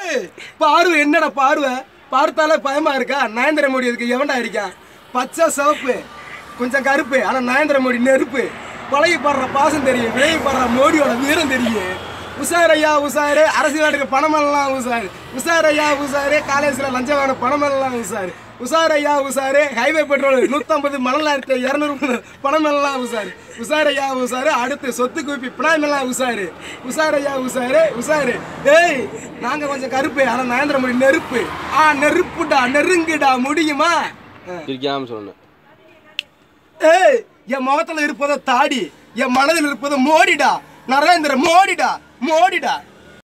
ஏய், பார்வை என்னடா பார்வை பார்த்தாலே பயமா இருக்கா நயந்திர மோடி இதுக்கு எவன்டா இருக்கான் பச்சை சிவப்பு கொஞ்சம் கருப்பு ஆனா நயந்திர மோடி நெருப்பு பழகி பாடுற பாசம் தெரியும் விலகி பாடுற மோடியோட வீரம் தெரியும் உசார் ஐயா உசாரு அரசியலுக்கு பணமெல்லாம் உசாரு உசார் ஐயா உசாரு காலேஜ்ல லஞ்சம் வேணும் பணமெல்லாம் உசாரு உசார் ஐயா உசாரு ஹைவே பெட்ரோல் நூற்றம்பது மணலாயிரத்தி இரநூறு பணமெல்லாம் உசாரு உசார் ஐயா உசாரு அடுத்து சொத்து குவிப்பி பினாமெல்லாம் உசாரு உசார் ஐயா உசாரு உசாரு ஏய் நாங்க கொஞ்சம் கருப்பு ஆனா நயந்திர மோடி நெருப்பு ஆ நெருப்புடா நெருங்குடா முடியுமா சிரிக்காம சொல்லணும் ஏய் என் முகத்துல இருப்பதோ தாடி என் மனதில் இருப்பதோ மோடிடா நரேந்திர மோடிடா மோடிடா